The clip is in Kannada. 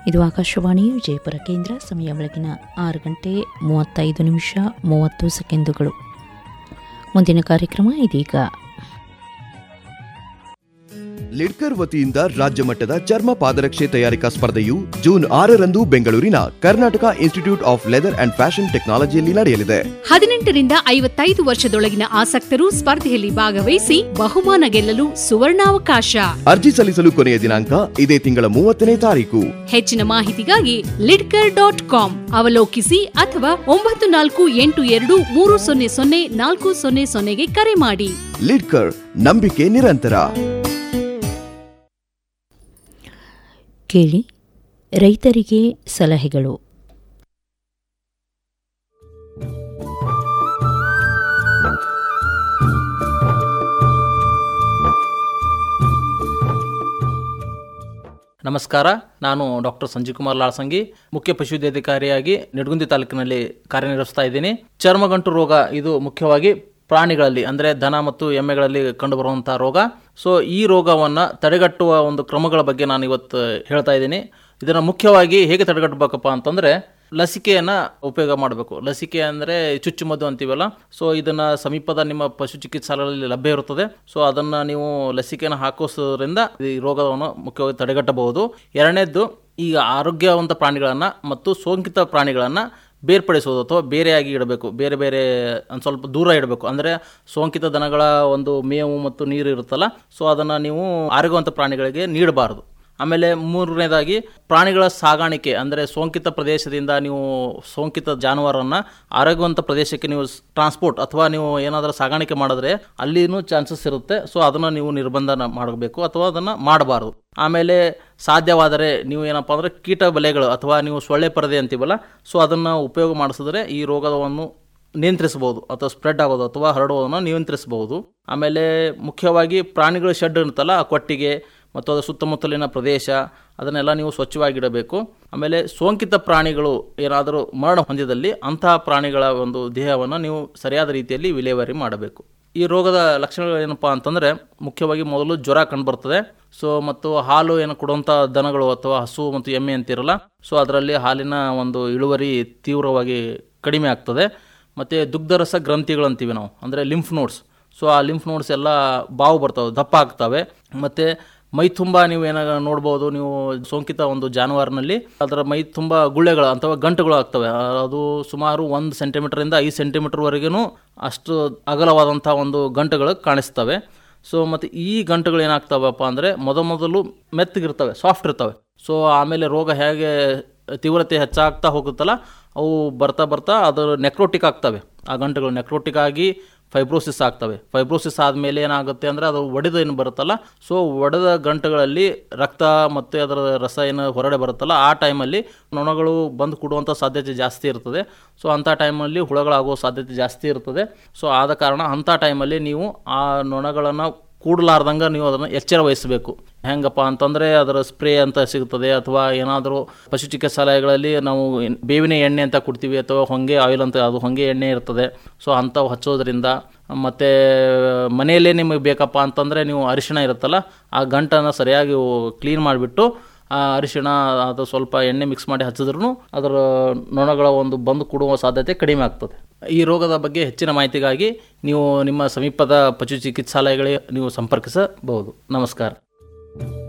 ಇದು ಆಕಾಶವಾಣಿ ವಿಜಯಪುರ ಕೇಂದ್ರ ಸಮಯ ಬೆಳಗಿನ ಆರು ಗಂಟೆ ಮೂವತ್ತೈದು ನಿಮಿಷ ಮೂವತ್ತು ಸೆಕೆಂಡುಗಳು ಮುಂದಿನ ಕಾರ್ಯಕ್ರಮ ಇದೀಗ ಲಿಡ್ಕರ್ ವತಿಯಿಂದ ರಾಜ್ಯ ಮಟ್ಟದ ಚರ್ಮ ಪಾದರಕ್ಷೆ ತಯಾರಿಕಾ ಸ್ಪರ್ಧೆಯು ಜೂನ್ ಆರರಂದು ಬೆಂಗಳೂರಿನ Karnataka institute of leather and fashion ಟೆಕ್ನಾಲಜಿಯಲ್ಲಿ ನಡೆಯಲಿದೆ ಹದಿನೆಂಟರಿಂದ ಐವತ್ತೈದು ವರ್ಷದೊಳಗಿನ ಆಸಕ್ತರು ಸ್ಪರ್ಧೆಯಲ್ಲಿ ಭಾಗವಹಿಸಿ ಬಹುಮಾನ ಗೆಲ್ಲಲು ಸುವರ್ಣಾವಕಾಶ ಅರ್ಜಿ ಸಲ್ಲಿಸಲು ಕೊನೆಯ ದಿನಾಂಕ ಇದೇ ತಿಂಗಳ ಮೂವತ್ತನೇ ತಾರೀಕು ಹೆಚ್ಚಿನ ಮಾಹಿತಿಗಾಗಿ ಲಿಡ್ಕರ್ ಡಾಟ್ ಕಾಮ್ ಅವಲೋಕಿಸಿ ಅಥವಾ ಒಂಬತ್ತು ನಾಲ್ಕು ಎಂಟು ಎರಡು ಮೂರು ಸೊನ್ನೆ ಸೊನ್ನೆ ನಾಲ್ಕು ಸೊನ್ನೆ ಸೊನ್ನೆಗೆ ಕರೆ ಮಾಡಿ ಲಿಡ್ಕರ್ ನಂಬಿಕೆ ನಿರಂತರ ಕೇಳಿ ರೈತರಿಗೆ ಸಲಹೆಗಳು ನಮಸ್ಕಾರ ನಾನು ಡಾಕ್ಟರ್ ಸಂಜೀವ್ ಕುಮಾರ್ ಲಾಳ್ಸಂಗಿ ಮುಖ್ಯ ಪಶುವೈದ್ಯಾಧಿಕಾರಿಯಾಗಿ ನಿಡಗುಂದಿ ತಾಲೂಕಿನಲ್ಲಿ ಕಾರ್ಯನಿರ್ವಹಿಸ್ತಾ ಇದ್ದೀನಿ ಚರ್ಮಗಂಟು ರೋಗ ಇದು ಮುಖ್ಯವಾಗಿ ಪ್ರಾಣಿಗಳಲ್ಲಿ ಅಂದರೆ ದನ ಮತ್ತು ಎಮ್ಮೆಗಳಲ್ಲಿ ಕಂಡುಬರುವಂತಹ ರೋಗ ಸೊ ಈ ರೋಗವನ್ನು ತಡೆಗಟ್ಟುವ ಒಂದು ಕ್ರಮಗಳ ಬಗ್ಗೆ ನಾನು ಇವತ್ತು ಹೇಳ್ತಾ ಇದ್ದೀನಿ ಇದನ್ನು ಮುಖ್ಯವಾಗಿ ಹೇಗೆ ತಡೆಗಟ್ಟಬೇಕಪ್ಪ ಅಂತಂದರೆ ಲಸಿಕೆಯನ್ನು ಉಪಯೋಗ ಮಾಡಬೇಕು ಲಸಿಕೆ ಅಂದರೆ ಚುಚ್ಚುಮದ್ದು ಅಂತೀವಲ್ಲ ಸೊ ಇದನ್ನು ಸಮೀಪದ ನಿಮ್ಮ ಪಶು ಚಿಕಿತ್ಸಾಲಯದಲ್ಲಿ ಲಭ್ಯ ಇರುತ್ತದೆ ಸೊ ಅದನ್ನು ನೀವು ಲಸಿಕೆಯನ್ನು ಹಾಕಿಸೋದ್ರಿಂದ ಈ ರೋಗವನ್ನು ಮುಖ್ಯವಾಗಿ ತಡೆಗಟ್ಟಬಹುದು ಎರಡನೇದ್ದು ಈಗ ಆರೋಗ್ಯವಂತ ಪ್ರಾಣಿಗಳನ್ನು ಮತ್ತು ಸೋಂಕಿತ ಪ್ರಾಣಿಗಳನ್ನು ಬೇರ್ಪಡಿಸೋದು ಅಥವಾ ಬೇರೆಯಾಗಿ ಇಡಬೇಕು ಬೇರೆ ಬೇರೆ ಒಂದು ಸ್ವಲ್ಪ ದೂರ ಇಡಬೇಕು ಅಂದರೆ ಸೋಂಕಿತ ದನಗಳ ಒಂದು ಮೇವು ಮತ್ತು ನೀರು ಇರುತ್ತಲ್ಲ ಸೊ ಅದನ್ನು ನೀವು ಆರೋಗ್ಯವಂತ ಪ್ರಾಣಿಗಳಿಗೆ ನೀಡಬಾರದು ಆಮೇಲೆ ಮೂರನೇದಾಗಿ ಪ್ರಾಣಿಗಳ ಸಾಗಾಣಿಕೆ ಅಂದರೆ ಸೋಂಕಿತ ಪ್ರದೇಶದಿಂದ ನೀವು ಸೋಂಕಿತ ಜಾನುವಾರನ್ನು ಆರೋಗ್ಯವಂತ ಪ್ರದೇಶಕ್ಕೆ ನೀವು ಟ್ರಾನ್ಸ್ಪೋರ್ಟ್ ಅಥವಾ ನೀವು ಏನಾದರೂ ಸಾಗಾಣಿಕೆ ಮಾಡಿದ್ರೆ ಅಲ್ಲಿನೂ ಚಾನ್ಸಸ್ ಇರುತ್ತೆ ಸೊ ಅದನ್ನು ನೀವು ನಿರ್ಬಂಧನ ಮಾಡಬೇಕು ಅಥವಾ ಅದನ್ನು ಮಾಡಬಾರ್ದು ಆಮೇಲೆ ಸಾಧ್ಯವಾದರೆ ನೀವು ಏನಪ್ಪ ಅಂದರೆ ಕೀಟ ಬಲೆಗಳು ಅಥವಾ ನೀವು ಸೊಳ್ಳೆ ಪರದೆ ಅಂತೀವಲ್ಲ ಸೊ ಅದನ್ನು ಉಪಯೋಗ ಮಾಡಿಸಿದ್ರೆ ಈ ರೋಗವನ್ನು ನಿಯಂತ್ರಿಸಬಹುದು ಅಥವಾ ಸ್ಪ್ರೆಡ್ ಆಗೋದು ಅಥವಾ ಹರಡುವುದನ್ನು ನಿಯಂತ್ರಿಸಬಹುದು ಆಮೇಲೆ ಮುಖ್ಯವಾಗಿ ಪ್ರಾಣಿಗಳ ಶೆಡ್ ಇರುತ್ತಲ್ಲ ಆ ಕೊಟ್ಟಿಗೆ ಮತ್ತು ಅದರ ಸುತ್ತಮುತ್ತಲಿನ ಪ್ರದೇಶ ಅದನ್ನೆಲ್ಲ ನೀವು ಸ್ವಚ್ಛವಾಗಿಡಬೇಕು ಆಮೇಲೆ ಸೋಂಕಿತ ಪ್ರಾಣಿಗಳು ಏನಾದರೂ ಮರಣ ಹೊಂದಿದಲ್ಲಿ ಅಂತಹ ಪ್ರಾಣಿಗಳ ಒಂದು ದೇಹವನ್ನು ನೀವು ಸರಿಯಾದ ರೀತಿಯಲ್ಲಿ ವಿಲೇವಾರಿ ಮಾಡಬೇಕು ಈ ರೋಗದ ಲಕ್ಷಣಗಳು ಏನಪ್ಪ ಅಂತಂದರೆ ಮುಖ್ಯವಾಗಿ ಮೊದಲು ಜ್ವರ ಕಂಡುಬರ್ತದೆ ಸೊ ಮತ್ತು ಹಾಲು ಏನು ಕೊಡುವಂಥ ದನಗಳು ಅಥವಾ ಹಸು ಮತ್ತು ಎಮ್ಮೆ ಅಂತಿರಲ್ಲ ಸೊ ಅದರಲ್ಲಿ ಹಾಲಿನ ಒಂದು ಇಳುವರಿ ತೀವ್ರವಾಗಿ ಕಡಿಮೆ ಆಗ್ತದೆ ಮತ್ತು ದುಗ್ಧರಸ ಗ್ರಂಥಿಗಳು ಅಂತೀವಿ ನಾವು ಅಂದರೆ ಲಿಂಫ್ ನೋಡ್ಸ್ ಸೊ ಆ ಲಿಂಫ್ ನೋಡ್ಸ್ ಎಲ್ಲ ಬಾವು ಬರ್ತವೆ ದಪ್ಪ ಆಗ್ತವೆ ಮತ್ತು ಮೈ ತುಂಬ ನೀವು ಏನಾಗ ನೋಡ್ಬೋದು ನೀವು ಸೋಂಕಿತ ಒಂದು ಜಾನುವಾರಿನಲ್ಲಿ ಅದರ ಮೈ ತುಂಬ ಗುಳ್ಳೆಗಳು ಅಥವಾ ಗಂಟುಗಳು ಆಗ್ತವೆ ಅದು ಸುಮಾರು ಒಂದು ಸೆಂಟಿಮೀಟರಿಂದ ಐದು ಸೆಂಟಿಮೀಟರ್ವರೆಗೂ ಅಷ್ಟು ಅಗಲವಾದಂಥ ಒಂದು ಗಂಟುಗಳು ಕಾಣಿಸ್ತವೆ ಸೊ ಮತ್ತು ಈ ಗಂಟುಗಳು ಏನಾಗ್ತವಪ್ಪ ಅಂದರೆ ಮೊದಮೊದಲು ಮೆತ್ತಗಿರ್ತವೆ ಸಾಫ್ಟ್ ಇರ್ತವೆ ಸೊ ಆಮೇಲೆ ರೋಗ ಹೇಗೆ ತೀವ್ರತೆ ಹೆಚ್ಚಾಗ್ತಾ ಹೋಗುತ್ತಲ್ಲ ಅವು ಬರ್ತಾ ಬರ್ತಾ ಅದು ನೆಕ್ರೋಟಿಕ್ ಆಗ್ತವೆ ಆ ಗಂಟುಗಳು ನೆಕ್ರೋಟಿಕ್ ಆಗಿ ಫೈಬ್ರೋಸಿಸ್ ಆಗ್ತವೆ ಫೈಬ್ರೋಸಿಸ್ ಆದಮೇಲೆ ಏನಾಗುತ್ತೆ ಅಂದರೆ ಅದು ಒಡೆದು ಏನು ಬರುತ್ತಲ್ಲ ಸೊ ಒಡೆದ ಗಂಟುಗಳಲ್ಲಿ ರಕ್ತ ಮತ್ತು ಅದರ ರಸ ಏನು ಹೊರಗಡೆ ಬರುತ್ತಲ್ಲ ಆ ಟೈಮಲ್ಲಿ ನೊಣಗಳು ಬಂದು ಕೊಡುವಂಥ ಸಾಧ್ಯತೆ ಜಾಸ್ತಿ ಇರ್ತದೆ ಸೊ ಅಂಥ ಟೈಮಲ್ಲಿ ಹುಳಗಳಾಗುವ ಸಾಧ್ಯತೆ ಜಾಸ್ತಿ ಇರ್ತದೆ ಸೊ ಆದ ಕಾರಣ ಅಂಥ ಟೈಮಲ್ಲಿ ನೀವು ಆ ನೊಣಗಳನ್ನು ಕೂಡಲಾರ್ದಂಗೆ ನೀವು ಅದನ್ನು ಎಚ್ಚರ ವಹಿಸಬೇಕು ಹೆಂಗಪ್ಪ ಅಂತಂದರೆ ಅದರ ಸ್ಪ್ರೇ ಅಂತ ಸಿಗುತ್ತದೆ ಅಥವಾ ಏನಾದರೂ ಪಶು ಚಿಕಿತ್ಸಾಲಯಗಳಲ್ಲಿ ನಾವು ಬೇವಿನ ಎಣ್ಣೆ ಅಂತ ಕೊಡ್ತೀವಿ ಅಥವಾ ಹೊಂಗೆ ಆಯಿಲ್ ಅಂತ ಅದು ಹೊಂಗೆ ಎಣ್ಣೆ ಇರ್ತದೆ ಸೊ ಅಂಥವು ಹಚ್ಚೋದ್ರಿಂದ ಮತ್ತು ಮನೆಯಲ್ಲೇ ನಿಮಗೆ ಬೇಕಪ್ಪ ಅಂತಂದರೆ ನೀವು ಅರಿಶಿಣ ಇರುತ್ತಲ್ಲ ಆ ಗಂಟನ್ನು ಸರಿಯಾಗಿ ಕ್ಲೀನ್ ಮಾಡಿಬಿಟ್ಟು ಆ ಅರಿಶಿಣ ಅದು ಸ್ವಲ್ಪ ಎಣ್ಣೆ ಮಿಕ್ಸ್ ಮಾಡಿ ಹಚ್ಚಿದ್ರೂ ಅದರ ನೊಣಗಳ ಒಂದು ಬಂದು ಕೊಡುವ ಸಾಧ್ಯತೆ ಕಡಿಮೆ ಆಗ್ತದೆ ಈ ರೋಗದ ಬಗ್ಗೆ ಹೆಚ್ಚಿನ ಮಾಹಿತಿಗಾಗಿ ನೀವು ನಿಮ್ಮ ಸಮೀಪದ ಪಶು ಚಿಕಿತ್ಸಾಲಯಗಳಿಗೆ ನೀವು ಸಂಪರ್ಕಿಸಬಹುದು ನಮಸ್ಕಾರ